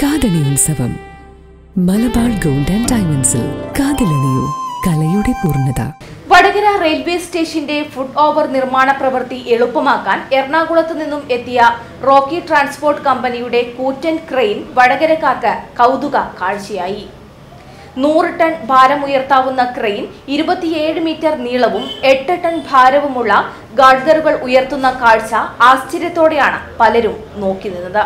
കാതണി ഉത്സവം Malabar gold and ഡയമണ്ട്സിൽ കാതിലണിയൂ കലയുടെ പൂർണ്ണത വടകര റെയിൽവേ സ്റ്റേഷന്റെ ഫുട് ഓവർ നിർമ്മാണ പ്രവൃത്തി എളുപ്പമാക്കാൻ എറണാകുളത്ത് നിന്നും എത്തിയ റോക്കി ട്രാൻസ്പോർട്ട് കമ്പനിയുടെ കൂറ്റൻ ക്രെയിൻ വടകരക്കാർക്ക് കൗതുക കാഴ്ചയായി നൂറ് ടൺ ഭാരമുയർത്താവുന്ന ക്രെയിൻ ഇരുപത്തിയേഴ് മീറ്റർ നീളവും എട്ട് ടൺ ഭാരവുമുള്ള ഗാഡ്ഗറുകൾ ഉയർത്തുന്ന കാഴ്ച ആശ്ചര്യത്തോടെയാണ് പലരും നോക്കി നിന്നത്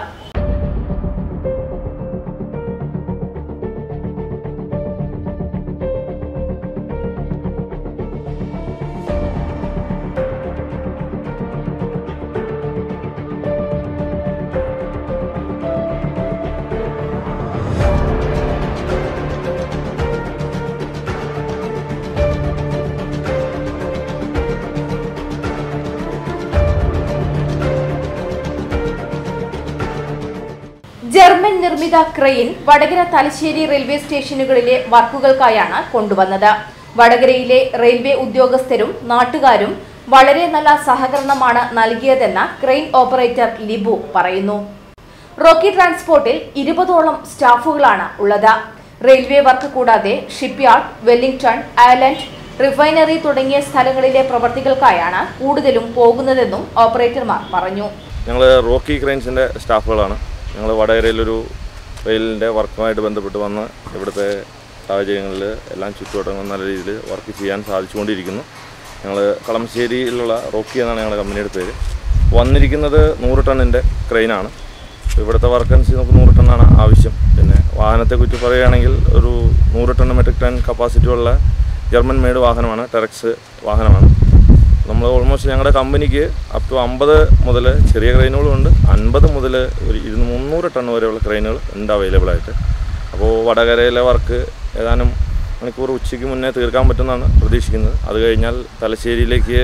ജർമ്മൻ നിർമ്മിത ക്രെയിൻ വടകര തലശ്ശേരി റെയിൽവേ സ്റ്റേഷനുകളിലെ വർക്കുകൾക്കായാണ് കൊണ്ടുവന്നത് വടകരയിലെ റെയിൽവേ ഉദ്യോഗസ്ഥരും നാട്ടുകാരും വളരെ നല്ല സഹകരണമാണ് നൽകിയതെന്ന് ക്രെയിൻ ഓപ്പറേറ്റർ ലിബു പറയുന്നു റോക്കി ട്രാൻസ്പോർട്ടിൽ ഇരുപതോളം സ്റ്റാഫുകളാണ് ഉള്ളത് റെയിൽവേ വർക്ക് കൂടാതെ ഷിപ്പ്യാർഡ് വെല്ലിംഗ്ടൺ ഐലൻഡ് റിഫൈനറി തുടങ്ങിയ സ്ഥലങ്ങളിലെ പ്രവർത്തികൾക്കായാണ് കൂടുതലും പോകുന്നതെന്നും ഓപ്പറേറ്റർമാർ പറഞ്ഞു ഞങ്ങൾ റോക്കി ക്രെയിൻസിൻ്റെ സ്റ്റാഫുകളാണ് ഞങ്ങൾ വടകരയിലൊരു റെയിലിൻ്റെ വർക്കുമായിട്ട് ബന്ധപ്പെട്ട് വന്ന് ഇവിടുത്തെ സാഹചര്യങ്ങളിൽ എല്ലാം ചുറ്റുവട്ടങ്ങൾ നല്ല രീതിയിൽ വർക്ക് ചെയ്യാൻ സാധിച്ചുകൊണ്ടിരിക്കുന്നു ഞങ്ങൾ കളമശ്ശേരിയിലുള്ള റോക്കി എന്നാണ് ഞങ്ങളുടെ കമ്പനിയുടെ പേര് വന്നിരിക്കുന്നത് നൂറ് ടണ്ണിൻ്റെ ക്രെയിനാണ് ഇവിടുത്തെ വർക്ക് അനുസരിച്ച് നമുക്ക് നൂറ് ടണ്ണാണ് ആവശ്യം പിന്നെ വാഹനത്തെക്കുറിച്ച് പറയുകയാണെങ്കിൽ ഒരു നൂറ് ടൺ മെട്രിക് ടൺ കപ്പാസിറ്റി ഉള്ള ജർമ്മൻ മെയ്ഡ് വാഹനമാണ് ടെറക്സ് വാഹനമാണ് നമ്മൾ ഓൾമോസ്റ്റ് ഞങ്ങളുടെ കമ്പനിക്ക് അപ് ടു അമ്പത് മുതൽ ചെറിയ ക്രെയിനുകളും ഉണ്ട് അൻപത് മുതൽ ഒരു ഇരുന്ന് മുന്നൂറ് ടൺ വരെയുള്ള ക്രെയിനുകൾ ഉണ്ട് അവൈലബിൾ ആയിട്ട് അപ്പോൾ വടകരയിലെ വർക്ക് ഏതാനും മണിക്കൂർ ഉച്ചയ്ക്ക് മുന്നേ തീർക്കാൻ പറ്റുമെന്നാണ് പ്രതീക്ഷിക്കുന്നത് അത് കഴിഞ്ഞാൽ തലശ്ശേരിയിലേക്ക്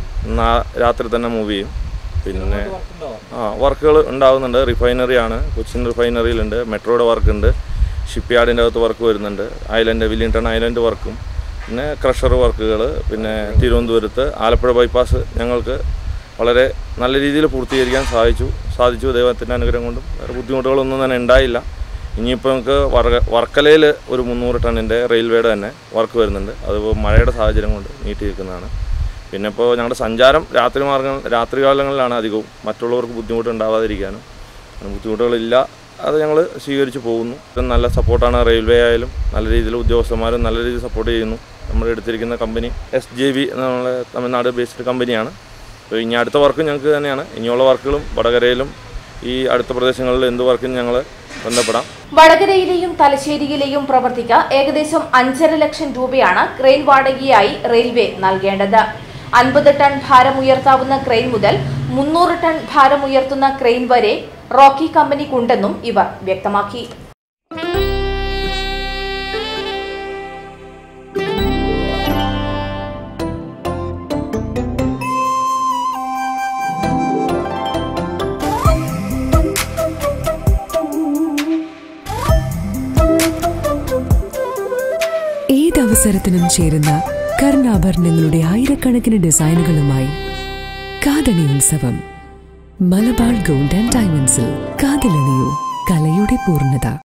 നാ- രാത്രി തന്നെ മൂവ് ചെയ്യും പിന്നെ ആ വർക്കുകൾ ഉണ്ടാകുന്നുണ്ട് റിഫൈനറി ആണ് കൊച്ചിൻ റിഫൈനറിയിലുണ്ട് മെട്രോയുടെ വർക്ക് ഉണ്ട് ഷിപ്പ് യാർഡിൻ്റെ അകത്ത് വർക്ക് വരുന്നുണ്ട് ഐലൻഡ് വില്ലിംഗ്ടൺ ഐലൻഡ് വർക്കും പിന്നെ ക്രഷർ വർക്കുകൾ പിന്നെ തിരുവനന്തപുരത്ത് ആലപ്പുഴ ബൈപ്പാസ് ഞങ്ങൾക്ക് വളരെ നല്ല രീതിയിൽ പൂർത്തീകരിക്കാൻ സാധിച്ചു സാധിച്ചു ദൈവത്തിൻ്റെ അനുഗ്രഹം കൊണ്ടും വേറെ ബുദ്ധിമുട്ടുകളൊന്നും തന്നെ ഉണ്ടായില്ല ഇനിയിപ്പോൾ നമുക്ക് വർക വർക്കലയിൽ ഒരു മുന്നൂറ് ടണ്ണിൻ്റെ റെയിൽവേയുടെ തന്നെ വർക്ക് വരുന്നുണ്ട് അത് മഴയുടെ സാഹചര്യം കൊണ്ട് നീട്ടിയിരിക്കുന്നതാണ് പിന്നെ ഇപ്പോൾ ഞങ്ങളുടെ സഞ്ചാരം രാത്രി മാർഗങ്ങൾ രാത്രി കാലങ്ങളിലാണ് അധികവും മറ്റുള്ളവർക്ക് ബുദ്ധിമുട്ട് ഉണ്ടാവാതിരിക്കാനും അങ്ങനെ ബുദ്ധിമുട്ടുകളില്ല അത് ഞങ്ങൾ സ്വീകരിച്ച് പോകുന്നു ഇത് നല്ല സപ്പോർട്ടാണ് റെയിൽവേ ആയാലും നല്ല രീതിയിൽ ഉദ്യോഗസ്ഥന്മാരും നല്ല രീതിയിൽ സപ്പോർട്ട് ചെയ്യുന്നു നമ്മൾ എടുത്തിരിക്കുന്ന കമ്പനി എസ് ജെ ബി നമ്മളെ തമിഴ്നാട് ബേസ്ഡ് കമ്പനിയാണ് അപ്പോൾ ഇനി അടുത്ത വർക്ക് ഞങ്ങൾക്ക് തന്നെയാണ് ഇനിയുള്ള വർക്കുകളും വടകരയിലും ഈ അടുത്ത പ്രദേശങ്ങളിൽ എന്ത് വർക്കും ഞങ്ങൾ ബന്ധപ്പെടാം വടകരയിലെയും തലശ്ശേരിയിലെയും പ്രവർത്തിക്ക് ഏകദേശം അഞ്ചര ലക്ഷം രൂപയാണ് ക്രെയിൻ വാടകയായി റെയിൽവേ നൽകേണ്ടത് അൻപത് ടൺ ഭാരമുയർത്താവുന്ന ക്രെയിൻ മുതൽ മുന്നൂറ് ടൺ ഭാരമുയർത്തുന്ന ക്രെയിൻ വരെ റോക്കി കമ്പനിക്കുണ്ടെന്നും ഇവർ വ്യക്തമാക്കി ഏതവസരത്തിനും ചേരുന്ന കർണാഭരണങ്ങളുടെ ആയിരക്കണക്കിന് ഡിസൈനുകളുമായി കാതണി ഉത്സവം മലബാർ ഗോൾഡ് ആൻഡ് ഡയമണ്ട്സിൽ കാതിലണിയൂ കലയുടെ പൂർണ്ണത